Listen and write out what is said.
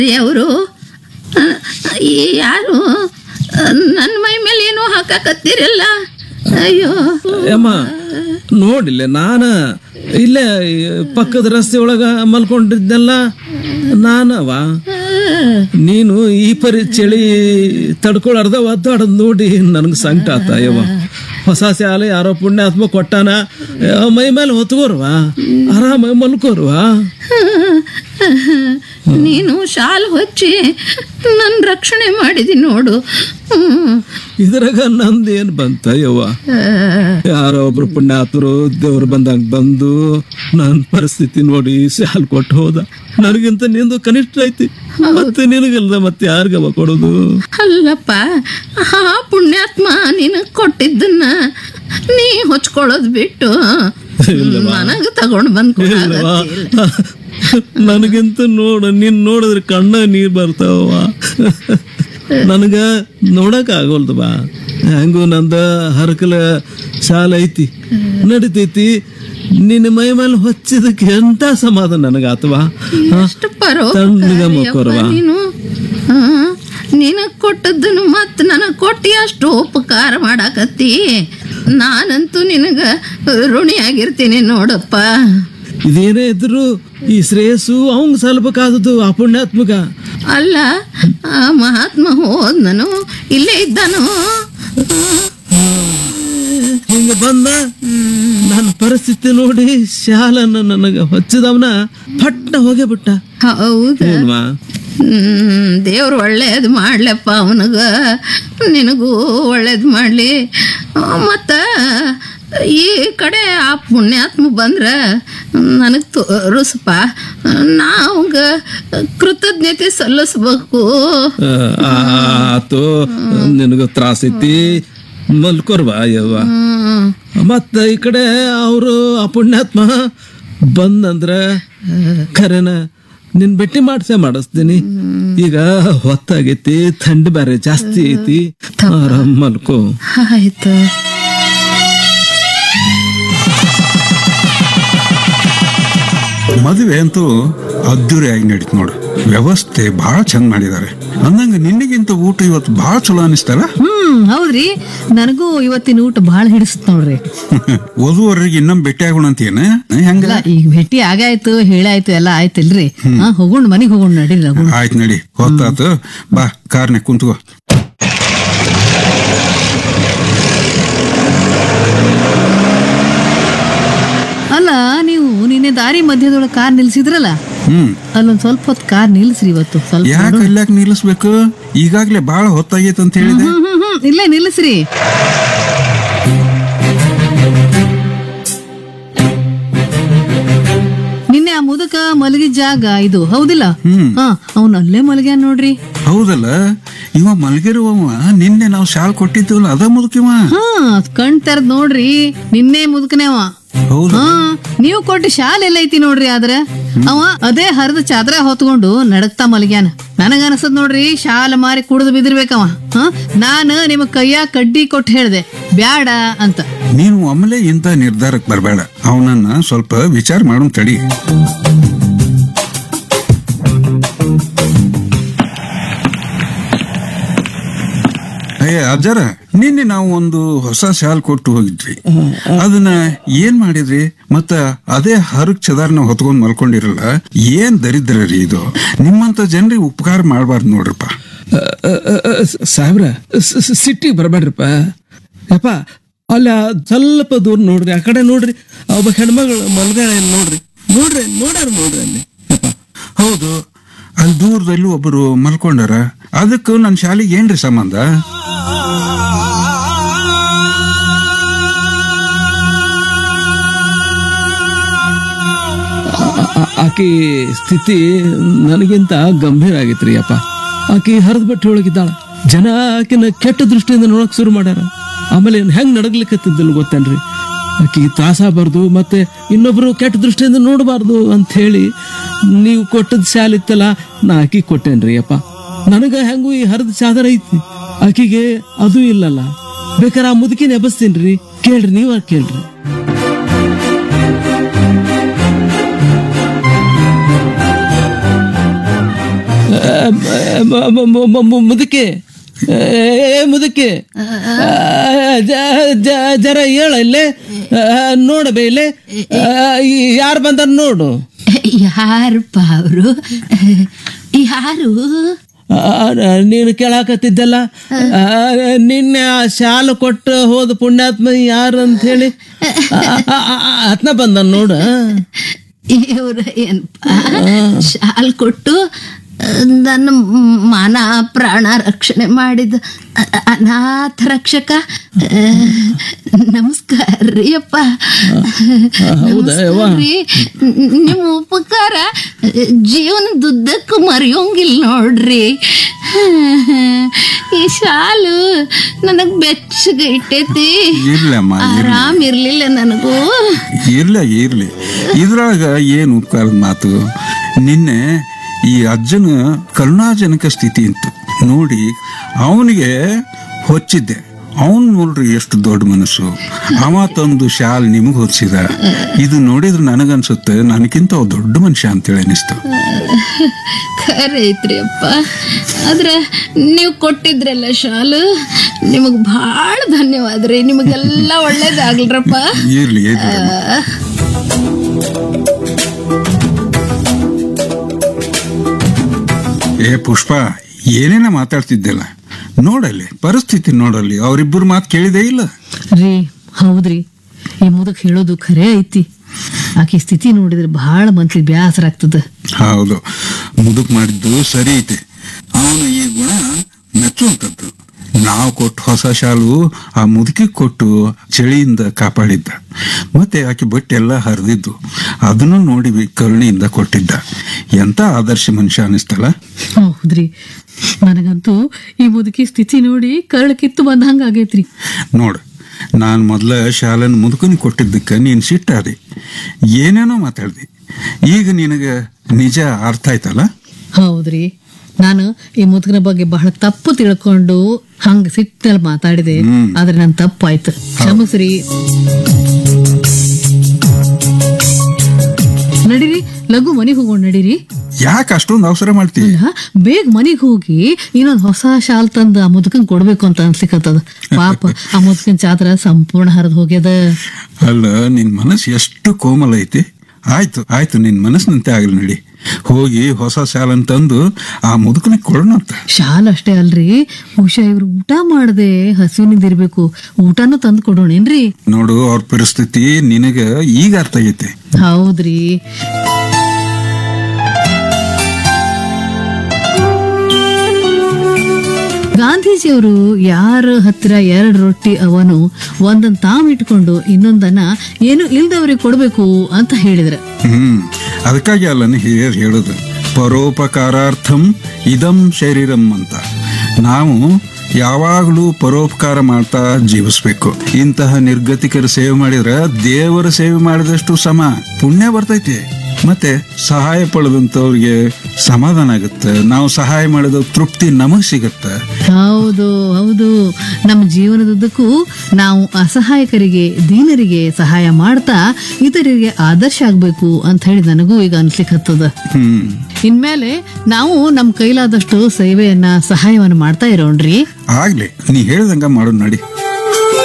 ಅವರು ಯಾರು ನನ್ನ ಮೈ ಮೇಲೆ ಏನೋ ಹಾಕಾಕತ್ತೀರಲ್ಲ ಅಯ್ಯೋ ಅಮ್ಮ ನೋಡಿಲ್ಲ ನಾನ ಇಲ್ಲೇ ಈ ಪಕ್ಕದ ರಸ್ತೆ ಒಳಗ ಮಲ್ಕೊಂಡಿದ್ದೆಲ್ಲ ನಾನವ ನೀನು ಈ ಪರಿ ಚಳಿ ತಡ್ಕೊಳಾರ್ದ ಒದ್ದಾಡದ್ ನೋಡಿ ನನ್ಗೆ ಸಂಕಟ ಆತ ಯವ್ವ ಹೊಸ ಶಾಲೆ ಯಾರೋ ಪುಣ್ಯಾತ್ಮ ಕೊಟ್ಟಾನ ಆ, ಮೈ ಮೇಲೆ ಹೊತ್ಕೋರ್ವಾ ಆರಾಮಾಗಿ ಮಲ್ಕೋರ್ವಾ ನೀನು ಶಾಲ್ ಹೊಚ್ಚಿ ನನ್ನ ರಕ್ಷಣೆ ಮಾಡಿದಿ ನೋಡು ಹ್ಮ್. ಇದ್ರಾಗ ನಂದೇನ್ ಬಂತ ಯವ್ವ ಯಾರೋ ಒಬ್ರು ಪುಣ್ಯಾತ್ಮರು ದೇವ್ರು ಬಂದಂಗ ಬಂದು ನನ್ನ ಪರಿಸ್ಥಿತಿ ನೋಡಿ ಶಾಲ್ ಕೊಟ್ಟು ಹೋದ ನನಗಿಂತ ನಿಂದು ಕನಿಷ್ಠ ಐತಿ ಮತ್ತೆ ನಿನಗಲ್ದ ಮತ್ತೆ ಯಾರಿಗವ ಕೊಡೋದು ಅಲ್ಲಪ್ಪ ಆ ಪುಣ್ಯಾತ್ಮ ನಿನಗೆ ಕೊಟ್ಟಿದ್ದನ್ನ ನೀ ಹೊಚ್ಕೊಳ್ಳೋದು ಬಿಟ್ಟು ನನಗೆ ತಗೊಂಡು ಬಂದು ಇಲ್ವಾ ನನಗಿಂತ ನೋಡ ನೀನ್ ನೋಡಿದ್ರೆ ಕಣ್ಣ ನೀರ್ ಬರ್ತಾವ ನನಗ ನೋಡಕ್ ಆಗೋಲ್ದವ ಹೆಂಗು ನಂದ ಹರಕಲ ಶಾಲ ಐತಿ ನಡಿತೈತಿ ನಿನ್ನ ಮೈ ಮೇಲೆ ಹೊಚ್ಚಿದಕ್ಕೆ ಎಂತ ಸಮಾಧಾನ ನನಗಾತವಾ ಎಷ್ಟು ಪರೋ ತಣ್ಣಗ ಮಕ್ಕೋರ್ವಾ ನೀನು ನಿನಗೆ ಕೊಟ್ಟದ್ದನ್ನು ಮತ್ತೆ ನನಗೆ ಕೊಟ್ಟಿ ಅಷ್ಟು ಉಪಕಾರ ಮಾಡಾಕತ್ತಿ ನಾನಂತೂ ನಿನಗೆ ಋಣಿಯಾಗಿರ್ತೀನಿ ನೋಡಪ್ಪ ಇದೇನೇ ಇದ್ರು ಈ ಶ್ರೇಯಸ್ಸು ಅವಂಗ ಸಲ್ಬೇಕಾದದ್ದು ಆ ಪುಣ್ಯಾತ್ಮಕ ಅಲ್ಲ ಆ ಮಹಾತ್ಮ ಹೋದ್ನನು ಇಲ್ಲೇ ಇದ್ದನು ಹಿಂಗ ಬಂದ ನನ್ನ ಪರಿಸ್ಥಿತಿ ನೋಡಿ ಶಾಲನ್ನ ನನಗ ಹೊಚ್ಚಿದವನ ಪಟ್ಟ ಹೋಗೇ ಬಿಟ್ಟ ಹೌದ ಏನ್ವಾ ಹ್ಮ್ ದೇವ್ರು ಒಳ್ಳೇದು ಮಾಡ್ಲಪ್ಪ ಅವನಿಗ ನಿನಗೂ ಒಳ್ಳೇದು ಮಾಡಲಿ ಮತ್ತು ಈ ಕಡೆ ಆ ಪುಣ್ಯಾತ್ಮ ಬಂದ್ರೆ ನನಗೆ ತೋರಿಸಪ್ಪ ನಾವಂಗ ಕೃತಜ್ಞತೆ ಸಲ್ಲಿಸ್ಬೇಕು ಆ, ಆತು ನಿನಗ ತ್ರಾಸ ಐತಿ ಮಲ್ಕೋರ್ವಾ ಯವ್ವ ಹ್ಮ್. ಮತ್ತ ಈ ಕಡೆ ಅವರು ಆ ಪುಣ್ಯಾತ್ಮ ಬಂದಂದ್ರ ಖರೇನ ನಿನ್ ಭೇಟಿ ಮಾಡ್ಸೇ ಮಾಡಿಸ್ತೀನಿ ಈಗ ಹೊತ್ತಾಗೈತಿ ಥಂಡಿ ಬೇರೆ ಜಾಸ್ತಿ ಐತಿ ಆರಾಮ್ ಮಲ್ಕೋ ಆಯ್ತು ಮದುವೆ ಅಂತೂ ಅದ್ದೂರಿಯಾಗಿ ನಡೀತು ನೋಡು ವ್ಯವಸ್ಥೆ ಬಹಳ ಚಂದ ಮಾಡಿದ್ದಾರೆ ಅಂದಂಗ ನಿನ್ನೆಗಿಂತ ಊಟ ಇವತ್ತು ಬಹಳ ಚಲೋ ಅನಿಸ್ತಲ್ಲ ಹ್ಮ್ ಹೌದ್ರಿ ನನಗೂ ಇವತ್ತಿನ ಊಟ ಬಹಳ ಹಿಡಿಸ್ತ ನೋಡ್ರಿ ಓದುವವರಿಗೆ ಇನ್ನೊಮ್ಮೆ ಭೇಟಿ ಆಗೋಣ ಅಂತೀನ ಹೆಂಗ ಅಲ್ಲ ಈಗ ಭೇಟಿ ಆಗಾಯ್ತು ಹೇಳಾಯ್ತು ಎಲ್ಲ ಆಯ್ತಿಲ್ರಿ ಹಾ ಹೋಗೋಣ ಮನಿಗ್ ಹೋಗೋಣ ನಡಿ ಲಗು ಆಯ್ತು ನಡಿ ಹೊತ್ತಾತು ಬಾ ಕಾರ್ನ್ಯಾಗ ಕುಂತ್ಕೋ ಅಲ್ಲ ನೀವು ನಿನ್ನೆ ದಾರಿ ಮಧ್ಯದೊಳಗೆ ಕಾರ್ ನಿಲ್ಸಿದ್ರಲ್ಲ ಹ್ಮ್ ಅಲ್ಲೊಂದ್ ಸ್ವಲ್ಪ ಹೊತ್ತು ಕಾರ್ ನಿಲ್ಸ್ರಿ ಇವತ್ತು ಸ್ವಲ್ಪ ಯಾಕೆ ಇಲ್ಲಾಕ್ ನಿಲ್ಲಿಸ್ಬೇಕು ಈಗಾಗ್ಲೇ ಬಹಳ ಹೊತ್ತಾಗೈತೆ ಅಂತ ಹೇಳಿದೆ ಹ್ಮ್ ಹ್ಮ್ ಹ್ಮ್ ಇಲ್ಲೇ ನಿಲ್ಲಿಸ್ರಿ ನಿನ್ನೆ ಆ ಮುದಕ ಮಲಗಿದ ಜಾಗ ಇದು ಹೌದಿಲ್ಲ ಹ್ಮ್. ಹಾ ಅವ್ನ ಅಲ್ಲೇ ಮಲಗ್ಯಾನ ನೋಡ್ರಿ ಹೌದಲ್ಲ ಇವ ಮಲ್ಗಿರುವವ ನಿನ್ನೆ ನಾವು ಶಾಲ್ ಕೊಟ್ಟಿದ್ದೀವಲ್ಲ ಅದ ಮುದುಕಿವ ಹಾ ಕಣ್ ತೆರದ್ ನೋಡ್ರಿ ನಿನ್ನೆ ಮುದುಕನೇವ ಹೌದು ಹಾ ನೀವು ಕೊಟ್ಟು ಶಾಲೆ ಎಲ್ಲ ಐತಿ ನೋಡ್ರಿ ಆದ್ರ ಅವ ಅದೇ ಹರಿದ ಚಾದ್ರ ಹೊತ್ಕೊಂಡು ನಡಕ್ತಾ ಮಲಗ್ಯಾನ ನನಗ ಅನಸದ್ ನೋಡ್ರಿ ಶಾಲ ಮಾರಿ ಕುಡಿದು ಬಿದಿರ್ಬೇಕವ ಹಾ ನಾನು ನಿಮ್ ಕೈಯಾಗ ಕಡ್ಡಿ ಕೊಟ್ಟು ಹೇಳ್ದೆ ಬ್ಯಾಡ ಅಂತ ನೀನು ಒಮ್ಮೆಲೆ ಇಂಥ ನಿರ್ಧಾರಕ್ಕೆ ಬರಬೇಡ ಅವನನ್ನ ಸ್ವಲ್ಪ ವಿಚಾರ ಮಾಡೋಣ ತಡಿ ಅಯ್ಯ ಅಜ್ಜರ ನಿನ್ನೆ ನಾವು ಒಂದು ಹೊಸ ಶಾಲ್ ಕೊಟ್ಟು ಹೋಗಿದ್ವಿ ಅದನ್ನ ಏನ್ ಮಾಡಿದ್ರಿ ಮತ್ತ ಅದೇ ಹರಕ್ ಚದಾರ್ನ ಹೊತ್ಕೊಂಡ್ ಮಲ್ಕೊಂಡಿರಲ್ಲ ಏನ್ ದರಿದ್ರ ರೀ ಇದು ನಿಮ್ಮಂತ ಜನರಿಗೆ ಉಪಕಾರ ಮಾಡಬಾರ್ದು ನೋಡ್ರಪ್ಪ ಸಾಹೇಬ್ರ ಸಿಟ್ಟಿಗೆ ಬರಬೇಡ್ರಪ್ಪ ಯಪ್ಪ ಅಲ್ಲ ಸ್ವಲ್ಪ ದೂರ ನೋಡ್ರಿ ಆ ಕಡೆ ನೋಡ್ರಿ ಒಬ್ಬ ಹೆಣ್ಮಗಳು ಮಲ್ಗಾಳ ನೋಡ್ರಿ ನೋಡ್ರಿ ನೋಡ್ಯಾರ ನೋಡ್ರಿ ಅಲ್ಲಿ ಹೌದು ಅಲ್ಲಿ ದೂರದಲ್ಲಿ ಒಬ್ಬರು ಮಲ್ಕೊಂಡಾರ ಅದಕ್ಕೂ ನನ್ನ ಶಾಲೆಗೆ ಏನ್ರಿ ಸಂಬಂಧ ಆ- ಆ- ಆಕಿ ಸ್ಥಿತಿ ನನಗಿಂತ ಗಂಭೀರ ಆಗೈತ್ರಿ ಅಪ್ಪ ಆಕಿ ಹರಿದ ಬಟ್ಟೆ ಒಳಗಿದ್ದಾಳ ಜನ ಆಕಿನ ಕೆಟ್ಟ ದೃಷ್ಟಿಯಿಂದ ನೋಡಕ್ ಶುರು ಮಾಡ್ಯಾರ ಆಮೇಲೆ ಏನ್ ಹೆಂಗ್ ನಡಗ್ಲಿಕ್ಕತ್ತಿದ್ದಿಲ್ಲ ಗೊತ್ತೇನ್ರಿ ಆಕಿ ತ್ರಾಸಾಗಬಾರ್ದು ಮತ್ತೆ ಇನ್ನೊಬ್ರು ಕೆಟ್ಟ ದೃಷ್ಟಿಯಿಂದ ನೋಡಬಾರ್ದು ಅಂತ ಹೇಳಿ ನೀವು ಕೊಟ್ಟದ್ ಶಾಲೆ ಇತ್ತಲ್ಲ ನಾ ಆಕಿ ಕೊಟ್ಟೇನ್ರಿ ಅಪ್ಪ ನನಗ ಹೆಂಗೂ ಈ ಹರಿದ ಚಾದರ ಐತಿ ಆಕಿಗೆ ಅದು ಇಲ್ಲಲ್ಲ ಬೇಕಾರೆ ಆ ಮುದುಕಿನ ಎಬಸ್ತೀನ್ರಿ ಕೇಳ್ರಿ ನೀವ ಕೇಳ್ರಿ ಮ- ಮ- ಮ- ಮ- ಮ- ಮುದುಕಿ ಏ ಮುದುಕಿ ಜ- ಜ- ಜರ ಹೇಳ ಇಲ್ಲೇ ನೋಡಬೇ ಇಲ್ಲೇ ಯಾರು ಬಂದಾರ ನೋಡು ಯಾರಪ್ಪ ಅವರು ಯಾರು ಆ, ನೀನು ಕೇಳಾಕತ್ತಿದ್ದಲ್ಲ ಆ, ನಿನ್ನೆ ಆ ಶಾಲು ಕೊಟ್ಟು ಹೋದ ಪುಣ್ಯಾತ್ಮ ಯಾರು ಅಂತ ಹೇಳಿ ಅತ್ನ ಬಂದ ನೋಡು ಇವ್ರ ಏನಪ್ಪ ಶಾಲ್ ಕೊಟ್ಟು ನನ್ನ ಮಾನ ಪ್ರಾಣ ರಕ್ಷಣೆ ಮಾಡಿದ ಅ- ಅನಾಥ ರಕ್ಷಕ ನಮಸ್ಕಾರ ರೀ ಅಪ್ಪ ಹೌದಾ ಯವ್ವ? ರೀ ನಿಮ್ಮ ಉಪಕಾರ ಜೀವನದುದ್ದಕ್ಕೂ ಮರೆಯೋಂಗಿಲ್ಲ ನೋಡ್ರಿ ಈ ಶಾಲು ನನಗ್ ಬೆಚ್ಚಗೆ ಇಟ್ಟೈತಿ ಇರ್ಲಮ್ಮ ಇರ್ಲಿ ಆರಾಮ್ ಇರ್ಲಿಲ್ಲ ನನಗೂ ಇರ್ಲ ಇರ್ಲಿ ಇದ್ರಾಗ ಏನು ಉಪಕಾರದ ಮಾತು ನಿನ್ನೆ ಈ ಅಜ್ಜನ ಕರುಣಾಜನಕ ಸ್ಥಿತಿ ಇತ್ತು ನೋಡಿ ಅವನಿಗೆ ಹೊಚ್ಚಿದ್ದೆ ಅವನ್ ನೋಡ್ರಿ ಎಷ್ಟು ದೊಡ್ಡ ಮನಸ್ಸು ಅವ ತಂದು ಶಾಲ್ ನಿಮಗ್ ಹೊಚ್ಚಿದ ಇದು ನೋಡಿದ್ರೆ ನನಗನ್ಸುತ್ತೆ ನನಗಿಂತ ಅವ ದೊಡ್ಡ ಮನುಷ್ಯ ಅಂತೇಳಿ ಅನಿಸ್ತು ಖರೆ ಐತ್ರಿ ಅಪ್ಪ ಆದ್ರೆ ನೀವು ಕೊಟ್ಟಿದ್ರಲ್ಲ ಶಾಲು ನಿಮಗ್ ಭಾಳ ಧನ್ಯವಾದ ರೀ ನಿಮಗೆಲ್ಲ ಒಳ್ಳೇದಾಗ್ಲ್ರಪ್ಪ ಇರ್ಲಿ ಇರ್ಲಿ ಏ ಪುಷ್ಪ ಏನೇನ ಮಾತಾಡ್ತಿದ್ದೆಲ್ಲ ನೋಡಲ್ಲಿ ಪರಿಸ್ಥಿತಿ ನೋಡಲ್ಲಿ ಅವರಿಬ್ಬರು ಮಾತು ಕೇಳಿದೇ ಇಲ್ಲ ರೀ ಹೌದ್ರಿ ಈ ಮುದಕ್ ಹೇಳೋದು ಖರೇ ಐತಿ ಆಕೆ ಸ್ಥಿತಿ ನೋಡಿದ್ರೆ ಬಹಳ ಮನ್ಸಿಗೆ ಬೇಸರ ಆಗ್ತದ ಹೌದು ಮುದುಕ್ ಮಾಡಿದ್ದು ಸರಿ ಐತೆ ಅವನು ಈ ಗುಣ ಮೆಚ್ಚುವಂಥದ್ದು ನಾವು ಕೊಟ್ಟು ಹೊಸ ಶಾಲು ಆ ಮುದುಕಿ ಕೊಟ್ಟು ಚಳಿಯಿಂದ ಕಾಪಾಡಿದ್ದ ಮತ್ತೆ ಆಕೆ ಬಟ್ಟೆ ಎಲ್ಲ ಹರಿದಿದ್ದು ಅದನ್ನು ನೋಡಿ ಕರುಣೆಯಿಂದ ಕೊಟ್ಟಿದ್ದ ಎಂತ ಆದರ್ಶ ಮನುಷ್ಯ ಅನಿಸ್ತಲ್ಲ ಹೌದ್ರಿ ನನಗಂತೂ ಈ ಮುದುಕಿ ಸ್ಥಿತಿ ನೋಡಿ ಕರಳು ಕಿತ್ತು ಬಂದಂಗ ಆಗೈತ್ರಿ ನೋಡು ನಾನು ಮೊದಲ ಶಾಲೆನ ಮುದುಕನಿ ಕೊಟ್ಟಿದ್ದಕ್ಕೆ ನೀನು ಸಿಟ್ಟಾದೆ ಏನೇನೋ ಮಾತಾಡ್ದೆ ಈಗ ನಿನಗೆ ನಿಜ ಅರ್ಥ ಆಯ್ತಲ್ಲ ಹೌದ್ರಿ ನಾನು ಈ ಮುದುಕನ ಬಗ್ಗೆ ಬಹಳ ತಪ್ಪು ತಿಳ್ಕೊಂಡು ಹಂಗ ಸಿಟ್ಟಲ್ಲಿ ಮಾತಾಡಿದೆ ಆದ್ರೆ ನನ್ ತಪ್ಪಾಯ್ತು ಕ್ಷಮಿಸ್ರಿ ನಡೀರಿ ಲಘು ಮನೆಗೆ ಹೋಗೋಣ ನಡೀರಿ ಯಾಕೆ ಅಷ್ಟೊಂದು ಅವಸರ ಮಾಡ್ತಿ ಅಲ್ಲ ಬೇಗ ಮನೆಗೆ ಹೋಗಿ ಇನ್ನೊಂದ್ ಹೊಸ ಶಾಲ್ ತಂದು ಆ ಮುದುಕನ್ ಕೊಡ್ಬೇಕು ಅಂತ ಅನ್ಸ್ಲಿಕ್ಕತ್ತದ ಪಾಪ ಆ ಮುದುಕನ್ ಚಾತ್ರ ಸಂಪೂರ್ಣ ಹರಿದು ಹೋಗ್ಯದ ಅಲ್ಲ ನಿನ್ ಮನಸ್ಸು ಎಷ್ಟು ಕೋಮಲ ಐತಿ ಆಯ್ತು ಆಯ್ತು ನಿನ್ ಮನಸ್ಸಿನಂತೆ ಆಗಲಿ ನಡಿ ಹೋಗಿ ಹೊಸ ಶಾಲನ್ ತಂದು ಆ ಮುದುಕನಿಗೆ ಕೊಡೋಣಂತ ಶಾಲ್ ಅಷ್ಟೇ ಅಲ್ರಿ ಬಹುಶಃ ಇವ್ರು ಊಟ ಮಾಡದೆ ಹಸುವಿನಿಂದ ಇರ್ಬೇಕು ಊಟನೂ ತಂದು ಕೊಡೋಣೇನ್ರಿ ನೋಡು ಅವ್ರ ಪರಿಸ್ಥಿತಿ ನಿನಗ ಈಗ ಅರ್ಥ ಆಗೈತೆ ಹೌದ್ರಿ ಗಾಂಧೀಜಿಯವರು ಯಾರ ಹತ್ತಿರ ಎರಡು ರೊಟ್ಟಿ ಅವನು ಒಂದನ್ ತಾವ್ ಇಟ್ಕೊಂಡು ಇನ್ನೊಂದನ್ನ ಏನು ಇಲ್ದವ್ರಿಗೆ ಕೊಡ್ಬೇಕು ಅಂತ ಹೇಳಿದ್ರ ಹ್ಮ್ ಅದಕ್ಕಾಗಿ ಅಲ್ಲನ ಹಿರಿಯರು ಹೇಳುದು ಪರೋಪಕಾರಾರ್ಥಂ ಇದಂ ಶರೀರಂ ಅಂತ ನಾವು ಯಾವಾಗಲೂ ಪರೋಪಕಾರ ಮಾಡ್ತಾ ಜೀವಿಸ್ಬೇಕು ಇಂತಹ ನಿರ್ಗತಿಕರ ಸೇವೆ ಮಾಡಿದ್ರೆ ದೇವರ ಸೇವೆ ಮಾಡಿದಷ್ಟು ಸಮ ಪುಣ್ಯ ಬರ್ತೈತಿ ಮತ್ತೆ ಸಹಾಯ ಪಡೆದಂತವ್ರಿಗೆ ಸಮಾಧಾನ ಆಗುತ್ತೆ ನಾವು ಸಹಾಯ ಮಾಡಿದ ತೃಪ್ತಿ ನಮಗ್ ಸಿಗತ್ತೆ ಹೌದು ಹೌದು ನಮ್ಮ ಜೀವನದುದ್ದಕ್ಕೂ ನಾವು ಅಸಹಾಯಕರಿಗೆ ದೀನರಿಗೆ ಸಹಾಯ ಮಾಡ್ತಾ ಇತರರಿಗೆ ಆದರ್ಶ ಆಗ್ಬೇಕು ಅಂತ ಹೇಳಿ ನನಗೂ ಈಗ ಅನ್ಸ್ಲಿಕ್ಕೆ ಹತ್ತದ ಹ್ಮ್ ಇನ್ಮೇಲೆ ನಾವು ನಮ್ಮ ಕೈಲಾದಷ್ಟು ಸೇವೆಯನ್ನ ಸಹಾಯವನ್ನ ಮಾಡ್ತಾ ಇರೋಣ್ರಿ ಆಗ್ಲಿ ನೀ ಹೇಳ್ದಂಗ ಮಾಡೋಣ ನಡಿ